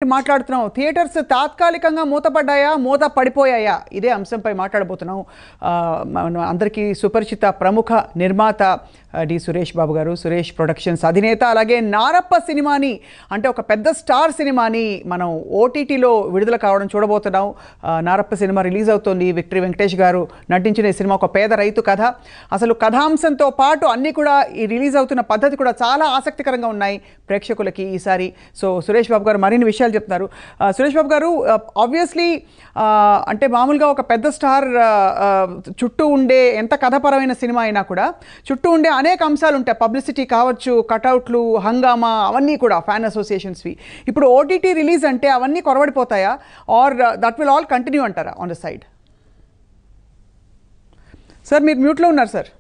మాట్లాడుతున్నాం థియేటర్స్ తాత్కాలికంగా మూతపడ్డాయా మూత పడిపోయాయా ఇదే అంశంపై మాట్లాడబోతున్నాం ఆ, మన అందరికీ సుపరిచిత ప్రముఖ నిర్మాత ఆ, డి సురేష్ బాబు గారు సురేష్ ప్రొడక్షన్స్ అధినేత అలాగే నారప్ప సినిమాని అంటే ఒక పెద్ద స్టార్ సినిమాని మనం ఓటీటీలో విడుదల కావడం చూడబోతున్నాం ఆ, నారప్ప సినిమా రిలీజ్ అవుతోంది విక్టరీ వెంకటేష్ గారు నటించిన ఈ సినిమా ఒక పేద రైతు కథ అసలు కథాంశంతో పాటు అన్నీ కూడా ఈ రిలీజ్ అవుతున్న పద్ధతి కూడా చాలా ఆసక్తికరంగా ఉన్నాయి ప్రేక్షకులకి ఈసారి సో సురేష్ బాబు గారు మరిన్ని విషయాలు చెప్తున్నారు ఆ, సురేష్ బాబు గారు ఆబ్వియస్లీ అంటే మామూలుగా ఒక పెద్ద స్టార్ ఆ, ఆ, చుట్టూ ఉండే ఎంత కథపరమైన సినిమా అయినా కూడా చుట్టూ ఉండే అనేక అంశాలు ఉంటాయి పబ్లిసిటీ కావచ్చు కటౌట్లు హంగామా అవన్నీ కూడా ఫ్యాన్ అసోసియేషన్స్వి ఇప్పుడు ఓటీటీ రిలీజ్ అంటే అవన్నీ కొరవడిపోతాయా or that will all continue అంటారా ఆన్ ద సైడ్ సార్ మీరు మ్యూట్లో ఉన్నారు సార్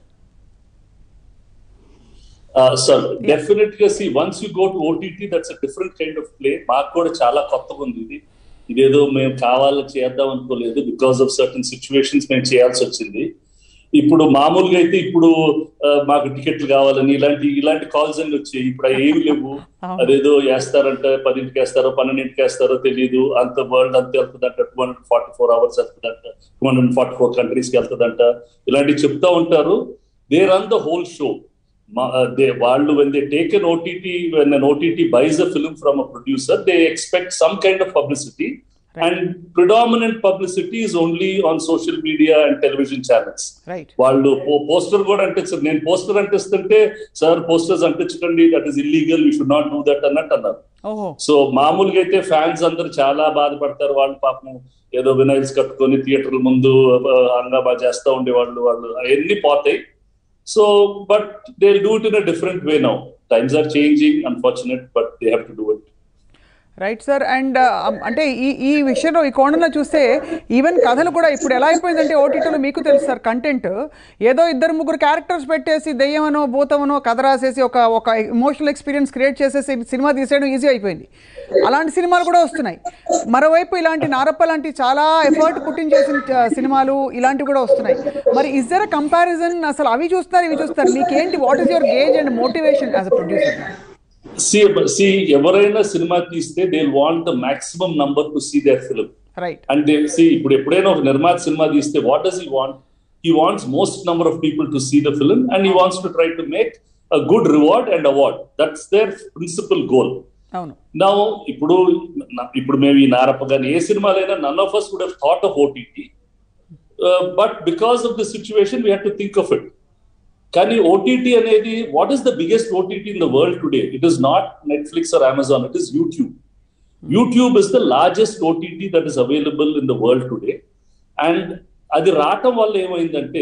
సార్ డెఫినెట్ గా see once you go to OTT that's a different kind of play మాకు కూడా చాలా కొత్తగా ఉంది ఇది ఇదేదో మేము కావాలని చేద్దాం అనుకోలేదు బికాస్ ఆఫ్ సర్టన్ సిచ్యువేషన్స్ మేము చేయాల్సి వచ్చింది ఇప్పుడు మామూలుగా అయితే ఇప్పుడు ఆ, మాకు టికెట్లు కావాలని ఇలాంటి ఇలాంటి కాల్స్ అన్ని వచ్చాయి ఇప్పుడు అవి ఏమి లేవు అదేదో వేస్తారంట పదింటికి వేస్తారో పన్నెండింటికి వేస్తారో తెలియదు అంత వరల్డ్ అంత వెళ్తుందంట two hundred forty four hours వెళ్తుందంట టూ హండ్రెడ్ ఫార్టీ ఫోర్ కంట్రీస్కి వెళ్తుందంట ఇలాంటివి చెప్తా ఉంటారు they run the whole show they వాళ్ళు when they take an OTT when an OTT buys a film from a producer they expect some kind of publicity and predominant publicity is only on social media and television channels right వాళ్ళు poster కూడా అంటించారు నేను poster అంటిస్తుంటే sir posters అంటించకండి that is illegal you should not do that అన్నట్టు అన్నారు ఓహో so మామూలుగా అయితే ఫ్యాన్స్ అందరూ చాలా బాధపడతారు వాళ్ళు పాపం ఏదో వినైల్స్ కట్టుకొని థియేటర్ల ముందు ఆ, హంగామా చేస్తూ ఉండేవాళ్ళు వాళ్ళు అవన్నీ పోతాయి so but they do it in a different way now times are changing unfortunate but they have to do it right sir and అంటే ఈ ఈ విషయంలో ఈ కోణంలో చూస్తే ఈవెన్ కథలు కూడా ఇప్పుడు ఎలా అయిపోయిందంటే ఓటీటీలో మీకు తెలుసు సార్ కంటెంట్ ఏదో ఇద్దరు ముగ్గురు క్యారెక్టర్స్ పెట్టేసి దెయ్యమనో భూతమనో కథ రాసేసి ఒక ఒక ఎమోషనల్ ఎక్స్పీరియన్స్ క్రియేట్ చేసేసి సినిమా తీసేయడం ఈజీ అయిపోయింది అలాంటి సినిమాలు కూడా వస్తున్నాయి మరోవైపు ఇలాంటి నారప్ప లాంటి చాలా ఎఫర్ట్ పుట్టిన చేసిన ఆ, సినిమాలు ఇలాంటివి కూడా వస్తున్నాయి మరి ఇస్ దర్ కంపారిజన్ అసలు అవి చూస్తారు ఇవి చూస్తారు మీకేంటి what is your gauge and motivation as a producer see see ఎవరైనా సినిమా తీస్తే they want the maximum number to see their film right and they see ఇప్పుడు ఎప్పుడైనా ఒక నిర్మాత సినిమా తీస్తే what does he want he wants most number of people to see the film and he wants to try to make a good reward and award that's their principal goal అవును నా ఇప్పుడు నా- ఇప్పుడు మేము ఈ నారప్ప కానీ ఏ సినిమాలైనా none of us would have thought of OTT but because of the situation we have to think of it కానీ ఓటీటీ అనేది what is the biggest OTT in the world today it is not Netflix or Amazon it is YouTube YouTube is the largest OTT that is available in the world today and అది రావటం వల్ల ఏమైందంటే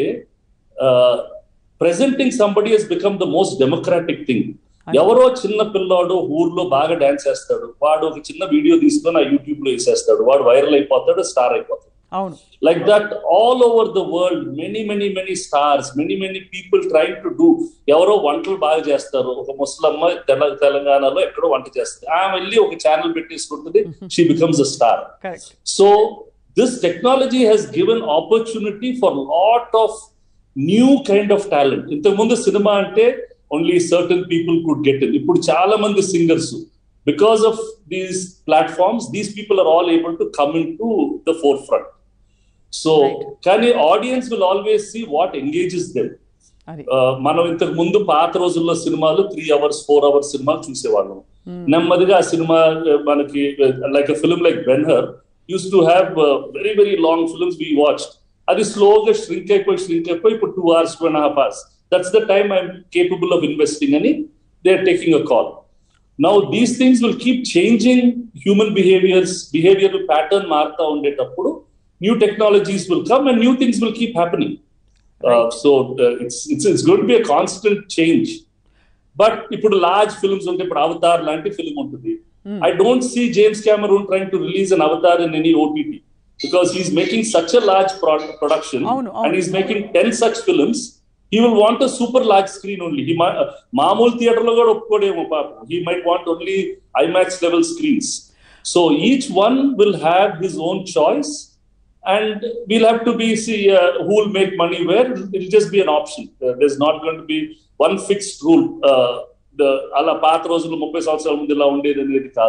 presenting somebody he's become the most democratic thing ఎవరో చిన్న పిల్లాడు ఊర్లో బాగా dance చేస్తాడు వాడు ఒక చిన్న వీడియో తీసుకొని ఆ యూట్యూబ్ లో వేసేస్తాడు వాడు వైరల్ అయిపోతాడు స్టార్ అయిపోతాడు అవును like that all over the world many many many stars many many people trying to do ఎవరో వంటలు బాగా చేస్తారు ఒక ముసలమ్మ తెల తెలంగాణలో ఎక్కడో వంట చేస్తుంది ఆమె వెళ్ళి ఒక ఛానల్ పెట్టేసుకుంటుంది she becomes a star correct so this technology has given opportunity for lot of new kind of talent ఇంతకుముందు సినిమా అంటే only certain people could get in ఇప్పుడు చాలా మంది singers because of these platforms these people are all able to come in to the forefront so Right. కానీ audience will always see what engages them అది మనం ఇంతకు ముందు పాత రోజుల్లో సినిమాలు త్రీ అవర్స్ ఫోర్ అవర్స్ సినిమాలు చూసేవాళ్ళం నెమ్మదిగా ఆ సినిమా uh, మనకి like film like Ben Hur use to have very very long films we watch అది స్లోగా ష్రింక్ అయిపోయి ష్రింక్ అయిపోయి ఇప్పుడు two hours two and half hours that's the time I'm capable of investing అని they are taking a call now these things will keep changing human behaviours behaviour pattern మారుతా ఉండేటప్పుడు new technologies will come and new things will keep happening so it's it's it's got be a constant change but ఇప్పుడు large films ఉంటే ఇప్పుడు Avatar లాంటి film ఉంటుంది I don't see James Cameron trying to release an Avatar in any OTT because he's making such a large production అవును, అవును. And is making ten such films he will want a super large screen only he మామూలు theatre లో కూడా ఒప్పుకోడేమో పాపం he might want only IMAX level screens so each one will have his own choice and we'll have to be see uh, who will make money where it'll just be an option Uh, there's not going to be one fixed rule uh, the అలా పాత రోజుల్లో ముప్పై సంవత్సరాల ముందు ఇలా ఉండేది అనేది కాదు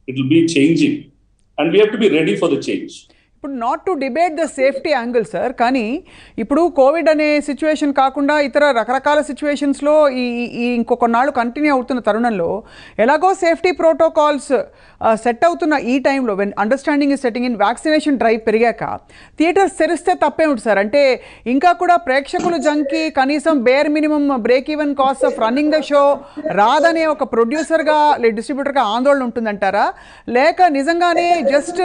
it will be changing and we have to be ready for the change ఇప్పుడు not to debate the safety angle sir కానీ ఇప్పుడు కోవిడ్ అనే సిచ్యువేషన్ కాకుండా ఇతర రకరకాల సిచ్యువేషన్స్లో ఈ ఈ ఇంకొక నాళ్ళు కంటిన్యూ అవుతున్న తరుణంలో ఎలాగో సేఫ్టీ ప్రోటోకాల్స్ సెట్ అవుతున్న ఈ టైంలో when understanding is setting in vaccination drive పెరిగాక థియేటర్స్ తెరిస్తే తప్పేమిటి సార్ అంటే ఇంకా కూడా ప్రేక్షకులు జంకి కనీసం bear minimum break even cost of running the show రాదనే ఒక ప్రొడ్యూసర్గా లేదా డిస్ట్రిబ్యూటర్గా ఆందోళన ఉంటుందంటారా లేక నిజంగానే జస్ట్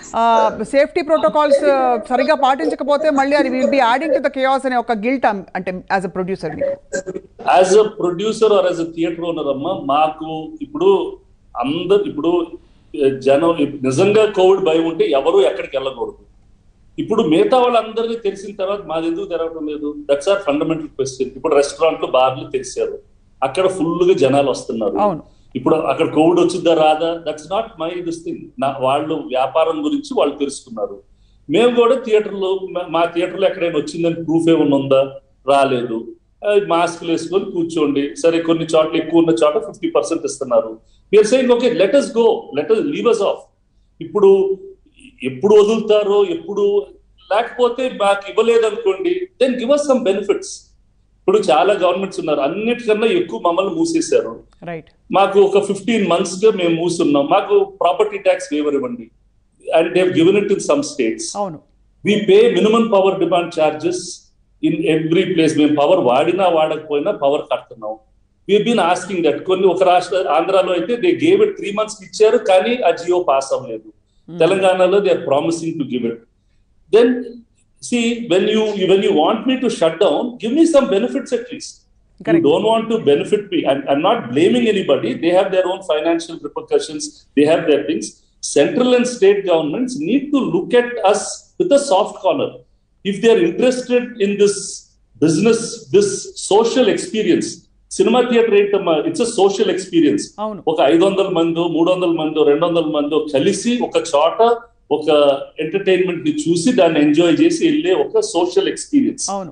సేఫ్టీ ప్రోటోకాల్స్ సరిగా పాటించకపోతే మళ్ళీ అది will be adding to the chaos అనే ఒక గిల్ట్ అంటే యాజ్ అ ప్రొడ్యూసర్ మీకు as a producer or as a theatre owner అమ్మ మాకు ఇప్పుడు అందరు ఇప్పుడు eh, జనం ఇప్- నిజంగా కోవిడ్ భయం ఉంటే ఎవరు ఎక్కడికి వెళ్ళకూడదు ఇప్పుడు మిగతా వాళ్ళందరికీ తెలిసిన తర్వాత మాది ఎందుకు తెరవడం లేదు దట్స్ ఆర్ ఫండమెంటల్ క్వశ్చన్ ఇప్పుడు రెస్టారెంట్లు బార్లు తెరిచారు అక్కడ ఫుల్ గా జనాలు వస్తున్నారు అవును. ఇప్పుడు అక్కడ కోవిడ్ వచ్చిందా రాదా that's not my this thing నా వాళ్ళు వ్యాపారం గురించి వాళ్ళు తెలుసుకున్నారు మేము కూడా థియేటర్లో మా- మా థియేటర్లో ఎక్కడైనా వచ్చిందని ప్రూఫ్ ఏమన్నా ఉందా రాలేదు మాస్క్లు వేసుకొని కూర్చోండి సరే కొన్ని చోట్ల ఎక్కువ ఉన్న చోట ఫిఫ్టీ పర్సెంట్ ఇస్తున్నారు మీరు saying okay let us go let us leave us off ఇప్పుడు ఎప్పుడు వదులుతారో ఎప్పుడు లేకపోతే మాకు ఇవ్వలేదు అనుకోండి then give us some benefits ఇప్పుడు చాలా గవర్నమెంట్స్ ఉన్నారు అన్నిటికన్నా ఎక్కువ మమ్మల్ని మూసేశారు రైట్ మాకు ఒక ఫిఫ్టీన్ మంత్స్ గా మేము మూసున్నాం మాకు ప్రాపర్టీ ట్యాక్స్ వేవర్ ఇవ్వండి and they've given it in some states అవును we pay minimum power demand charges in every place మేము పవర్ వాడినా వాడకపోయినా పవర్ కడుతున్నాం వీ బీన్ ఆస్కింగ్ దట్ కొన్ని ఒక రాష్ట్ర ఆంధ్రాలో అయితే they gave it three months ఇచ్చారు కానీ ఆ జియో పాస్ అవ్వలేదు తెలంగాణలో they are promising to give it then see when you when you want me to shut down give me some benefits at least you Correct. don't want to benefit me. I'm, I'm not blaming anybody. They have their own financial repercussions. They have their things. Central and state governments need to look at us with a soft corner. If they are interested in this business, this social experience, cinema theatre ఏంటమ్మా it's a social experience అవును. ఒక ఐదు వందల మందో మూడు వందల మందో రెండు వందల మందో కలిసి ఒక చోట ఒక ఎంటర్టైన్మెంట్ ని చూసి దాన్ని ఎంజాయ్ చేసి వెళ్ళే ఒక సోషల్ ఎక్స్పీరియన్స్ అవును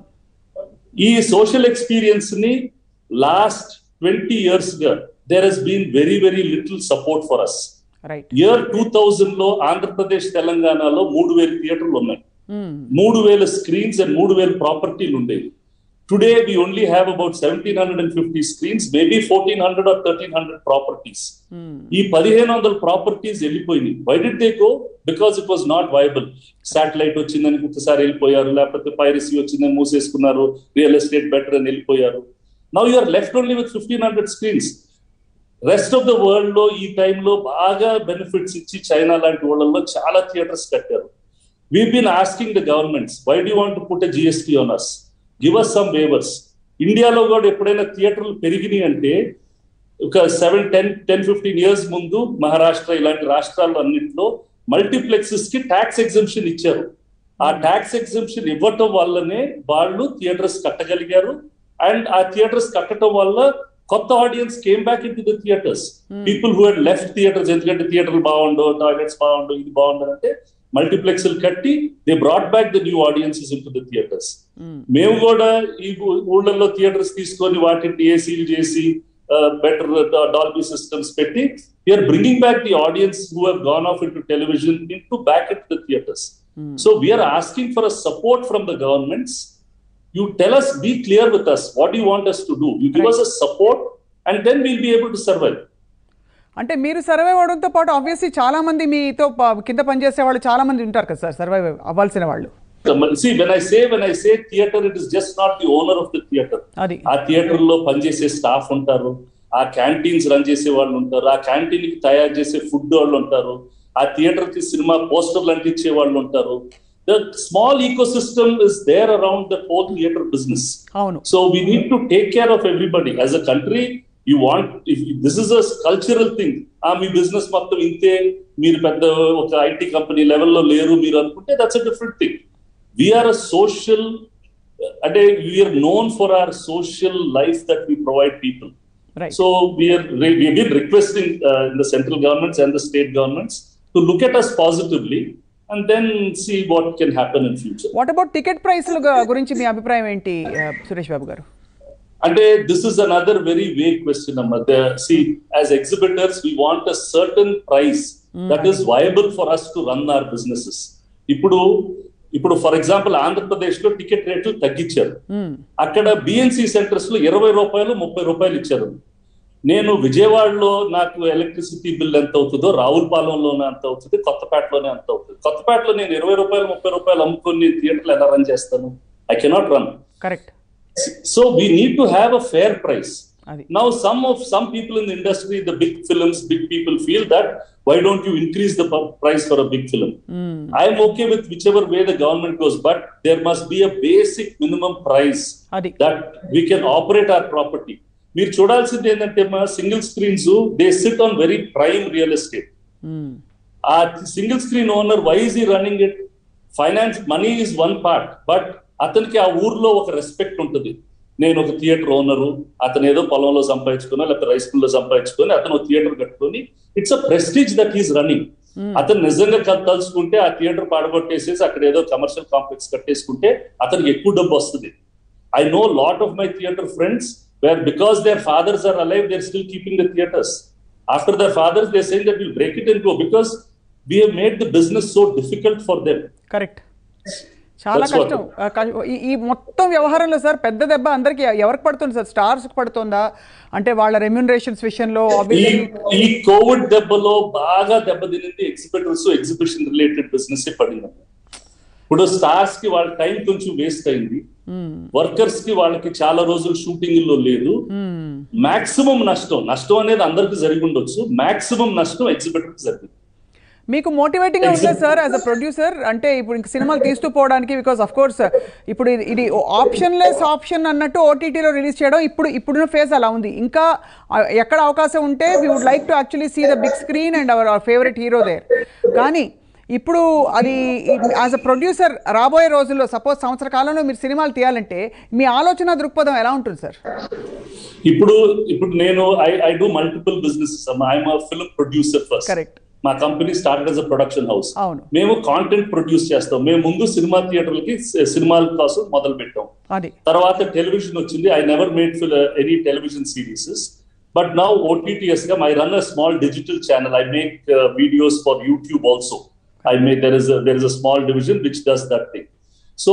ఈ సోషల్ ఎక్స్పీరియన్స్ ని లాస్ట్ ట్వంటీ ఇయర్స్ గా there has been very very little support for us right year two thousand లో ఆంధ్రప్రదేశ్ తెలంగాణలో మూడు వేల థియేటర్లు ఉన్నాయి మూడు వేల స్క్రీన్స్ అండ్ మూడు వేల ప్రాపర్టీలు ఉండేవి today we only have about seventeen hundred and fifty screens maybe fourteen hundred or thirteen hundred properties ఈ పదిహేను వందల ప్రాపర్టీస్ వెళ్ళిపోయినాయి why did they go because it was not viable satellite వచ్చిందని ఒకసారి వెళ్ళిపోయారు లేకపోతే పైరసీ వచ్చిందని మూసేసుకున్నారు రియల్ ఎస్టేట్ బెటర్ అని వెళ్ళిపోయారు now you're left only with fifteen hundred screens rest of the world లో ఈ టైంలో బాగా బెనిఫిట్స్ ఇచ్చి చైనా లాంటి వాళ్ళల్లో చాలా థియేటర్స్ కట్టారు we been asking the governments why do want put a GST on us give us some waivers ఇండియాలో కూడా ఎప్పుడైనా థియేటర్లు పెరిగినాయి అంటే ఒక seven ten ten fifteen years ముందు మహారాష్ట్ర ఇలాంటి రాష్ట్రాల్లో అన్నింటిలో మల్టీప్లెక్సెస్ కి ట్యాక్స్ ఎగ్జంప్షన్ ఇచ్చారు ఆ ట్యాక్స్ ఎగ్జంప్షన్ ఇవ్వటం వల్లనే వాళ్ళు థియేటర్స్ కట్టగలిగారు అండ్ ఆ థియేటర్స్ కట్టడం వల్ల కొత్త audience came back in to the theatres people who had left theatres ఎందుకంటే థియేటర్లు బాగుండవు టాయిలెట్స్ బాగుండవు ఇది బాగుండదు అంటే మల్టీప్లెక్స్ కట్టి they brought back the new audiences in to the theatres మేము కూడా ఈ ఊ- ఊళ్ళల్లో థియేటర్స్ తీసుకొని వాటిని ఏసీలు చేసి బెటర్ డాల్బీ సిస్టమ్స్ పెట్టి we're bringing back the audience who have gone off in to television in to back in the theatres so we're asking for a support from the governments you tell us be clear with us what do you want us to do you give us a support and then we'll be able to survive అంటే మీరు survive అవడంతో పాటు obviously చాలా మంది మీతో ప- కింద పనిచేసే వాళ్ళు చాలా మంది ఉంటారు కదా సార్ సర్వైవ్ అవ్వాల్సిన వాళ్ళు see when i say when i say theater it is just not the owner of the theater అది ఆ థియేటర్ లో పనిచేసే స్టాఫ్ ఉంటారు ఆ క్యాంటీన్స్ రన్ చేసే వాళ్ళు ఉంటారు ఆ క్యాంటీన్ కి తయారు చేసే ఫుడ్ వాళ్ళు ఉంటారు ఆ థియేటర్ కి సినిమా పోస్టర్లు అంటించే వాళ్ళు ఉంటారు the small ecosystem is there around the whole theatre business అవును So we need to take care of everybody. As a country, you want if this is a cultural thing. ఆ మీ business మొత్తం ఇంతే మీరు పెద్ద ఒక IT company లెవెల్లో లేరు మీరు అనుకుంటే that's a different thing we're a social అంటే we're known for our social life that we provide people right so we're we been requesting uh, in the central governments and the state governments to look at us positively and then see what can happen in future. What about ticket ప్రైస్ల గురించి మీ అభిప్రాయం ఏంటి ఆ, సురేష్ బాబు గారు అంటే this is another very vague question అమ్మ see as exhibitors we want a certain price that is viable for us to run our businesses ఇప్పుడు ఇప్పుడు ఫర్ ఎగ్జాంపుల్ ఆంధ్రప్రదేశ్ లో టికెట్ రేట్లు తగ్గించారు మ్మ్. అక్కడ బిఎన్సి సెంటర్స్ లో ఇరవై రూపాయలు ముప్పై రూపాయలు ఇచ్చారు నేను విజయవాడలో నాకు ఎలక్ట్రిసిటీ బిల్ ఎంత అవుతుందో రావులపాలెంలోనే ఎంత అవుతుంది కొత్తపేటలోనే ఎంత అవుతుంది కొత్తపేటలో నేను ఇరవై రూపాయలు ముప్పై రూపాయలు అమ్ముకొని థియేటర్లు ఎలా రన్ చేస్తాను I cannot run correct so we need to have a fair price అది Now, some of some people in the industry, the big films, big people feel that why don't you increase the pu- price for a big film? Hmm. I am okay with whichever way the government goes, but there must be a basic minimum price అది that we can operate our property. మీరు చూడాల్సింది ఏంటంటే మా single screens they sit on very prime real estate hmm. ఆ single screen owner why is he running it finance money is one part but అతనికి ఆ ఊర్లో ఒక రెస్పెక్ట్ ఉంటుంది నేను ఒక థియేటర్ ఓనరు అతను ఏదో పొలంలో సంపాదించుకున్నా లేకపోతే రైస్ మిల్లో సంపాదించుకొని అతను థియేటర్ కట్టుకొని it's a prestige that is running అతను నిజంగా క- తలుచుకుంటే ఆ థియేటర్ పాడగొట్టేసేసి అక్కడ ఏదో కమర్షియల్ కాంప్లెక్స్ కట్టేసుకుంటే అతనికి ఎక్కువ డబ్బు వస్తుంది I know lot of my theatre friends where because their fathers are alive they're still keeping the theatres after their fathers they saying that will break it and go because we have made the business so difficult for them correct చాలా That's what- కష్టం ఆ, క- ఈ- ఈ మొత్తం వ్యవహారంలో sir పెద్ద దెబ్బ అందరికి ఎవరికి పడుతుంది సార్ స్టార్స్ పడుతుందా అంటే వాళ్ళ రెమ్యూనరేషన్స్ విషయంలో ఈ obviously- ఈ కోవిడ్ దెబ్బలో బాగా దెబ్బతినింది ఎగ్జిబిటర్స్ ఎగ్జిబిషన్ రిలేటెడ్ బిజినెస్ పడింది ఇప్పుడు స్టార్స్ కి వాళ్ళ టైం కొంచెం వేస్ట్ అయింది మ్మ్. వర్కర్స్ కి వాళ్ళకి చాలా రోజులు షూటింగ్ లో లేదు మ్మ్. మాక్సిమం నష్టం నష్టం అనేది అందరికి జరిగి ఉండొచ్చు మాక్సిమం నష్టం ఎగ్జిబిటర్ కి జరిగింది మీకు మోటివేటింగ్ గా ఉంది సార్ యాజ్ అ ప్రొడ్యూసర్ అంటే ఇప్పుడు ఇంక సినిమాలు తీస్తూ పోవడానికి బికాస్ అఫ్ కోర్స్ ఇప్పుడు ఇది- ఇది ఆప్షన్ లెస్ ఆప్షన్ అన్నట్టు ఓటీటీలో రిలీజ్ చేయడం ఇప్పుడు ఇప్పుడున్న ఫేజ్ అలా ఉంది ఇంకా ఆ, ఎక్కడ అవకాశం ఉంటే we would like to actually see the big screen and our favourite hero there కానీ ఇప్పుడు అది యాజ్ అ ప్రొడ్యూసర్ రాబోయే రోజుల్లో సపోజ్ సంవత్సర కాలంలో మీరు సినిమాలు తీయాలంటే మీ ఆలోచన దృక్పథం ఎలా ఉంటుంది సార్ ఇప్పుడు ఇప్పుడు నేను I I do multiple business I'm film producer first correct మా company started as a production house అవును మేము కాంటెంట్ ప్రొడ్యూస్ చేస్తాం మేము ముందు సినిమా థియేటర్లకి సినిమాల కోసం మొదలు పెట్టాం అది తర్వాత టెలివిజన్ వచ్చింది ఐ నెవర్ మేడ్ ఫిల్ any television series but now OTTs గా I run a small digital channel I make videos for YouTube also I make there is there is a small division which does that thing so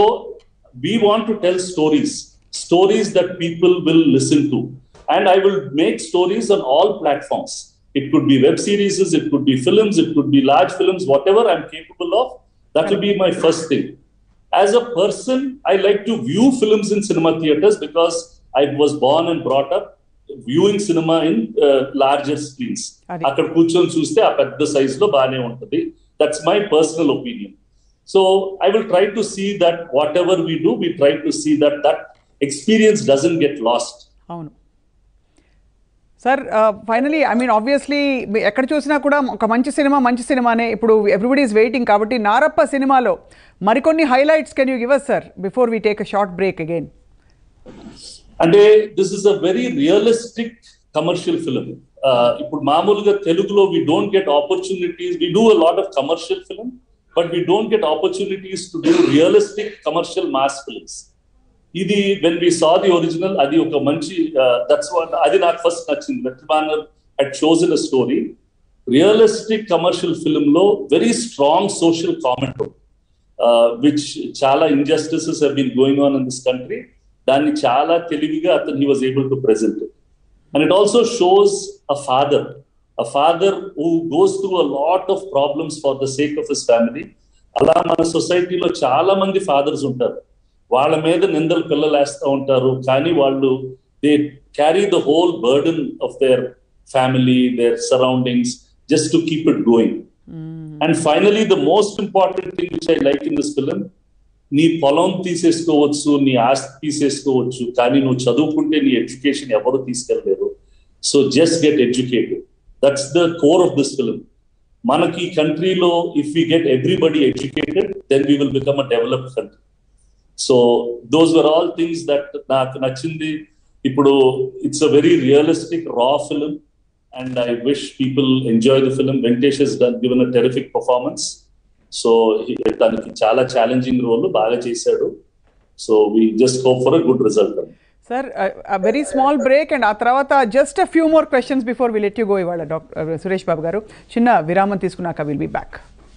we want to tell stories stories that people will listen to and I will make stories on all platforms it could be web series it could be films it could be large films whatever i'm capable of that will be my first thing as a person i like to view films in cinema theaters because i was born and brought up viewing cinema in uh, larger screens అది. అక్కడ కూర్చొని చూస్తే ఆ పెద్ద size లో బాగానే ఉంటుంది that's my personal opinion so I will try to see that whatever we do we try to see that that experience doesn't get lost అవును sir finally I mean obviously ఎక్కడ చూసినా కూడా ఒక మంచి cinema మంచి సినిమానే ఇప్పుడు everybody is waiting కాబట్టి నారప్ప సినిమాలో మరికొన్ని highlights can you give us sir before we take a short break again అంటే this is a very realistic commercial film ఇప్పుడు మామూలుగా తెలుగులో we don't get opportunities we do a lot of commercial film but we don't get opportunities to do realistic commercial mass films ఇది when we saw the original అది ఒక మంచి that's what అది నాకు first నచ్చింది Vetrimaaran at shows in a story realistic commercial film లో very strong social comment which చాలా injustices have been going on in this country దాన్ని చాలా తెలివిగా అతను he was able to present and it also shows a father a father who goes through a lot of problems for the sake of his family అలా మన సొసైటీలో చాలా మంది fathers ఉంటారు వాళ్ళ మీద నిందలు పిల్లలు వేస్తూ ఉంటారు కానీ వాళ్ళు they carry the whole burden of their family their surroundings just to keep it going and finally the most important thing which I like in this film నీ పొలం తీసేసుకోవచ్చు నీ ఆస్తి తీసేసుకోవచ్చు కానీ నువ్వు చదువుకుంటే నీ ఎడ్యుకేషన్ ఎవరు తీసుకెళ్ళలేరు so just get educated that's the core of this film మనకి ఈ కంట్రీలో if we get everybody educated then we will become a developed country so those were all things that నాకు నచ్చింది ఇప్పుడు it's a very realistic raw film and I wish people enjoy the film Venkatesh he's done given a terrific performance so తనకి చాలా challenging role బాగా చేశాడు so we just hope for a good result sir very small break and ఆ తర్వాత just a few more questions before we let you go ఇవాళ doctor Suresh Babu garu చిన్న విరామం తీసుకున్నాక విల్ బి బ్యాక్